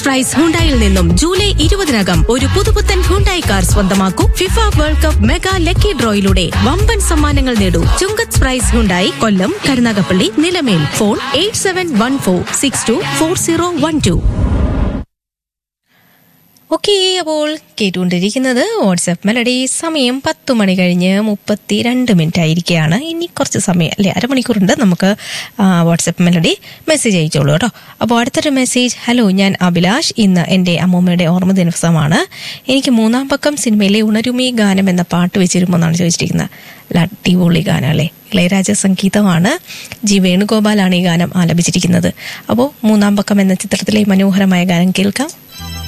ചുങ്കത്ത് price ഹുണ്ടായിൽ നിന്നും July ഇരുപതിനകം ഒരു പുതുപുത്തൻ ഹുണ്ടായി കാർ സ്വന്തമാക്കൂ FIFA World Cup mega lucky ഡ്രോയിലൂടെ വമ്പൻ സമ്മാനങ്ങൾ നേടൂ Chungath prize Hyundai Kollam Karunagappally Nilamel phone eight seven one four six two four zero one two okay അപ്പോൾ കേട്ടുകൊണ്ടിരിക്കുന്നത് വാട്സപ്പ് മെലഡി സമയം പത്ത് മണി കഴിഞ്ഞ് മുപ്പത്തി രണ്ട് മിനിറ്റ് ആയിരിക്കുകയാണ് ഇനി കുറച്ച് സമയം അല്ലേ അരമണിക്കൂറുണ്ട് നമുക്ക് ആ, വാട്സപ്പ് മെലഡി മെസ്സേജ് അയച്ചോളൂ കേട്ടോ അപ്പോൾ അടുത്തൊരു മെസ്സേജ് ഹലോ ഞാൻ അഭിലാഷ് ഇന്ന് എൻ്റെ അമ്മൂമ്മയുടെ ഓർമ്മ ദിവസമാണ് എനിക്ക് മൂന്നാം പക്കം സിനിമയിലെ ഉണരുമി ഗാനം എന്ന പാട്ട് വെച്ചിരുമോ എന്നാണ് ചോദിച്ചിരിക്കുന്നത് നല്ല അടിപൊളി ഗാനം അല്ലേ ഇളയരാജ സംഗീതമാണ് ജി വേണുഗോപാലാണ് ഈ ഗാനം ആലപിച്ചിരിക്കുന്നത് അപ്പോൾ മൂന്നാം പക്കം എന്ന ചിത്രത്തിലെ മനോഹരമായ ഗാനം കേൾക്കാം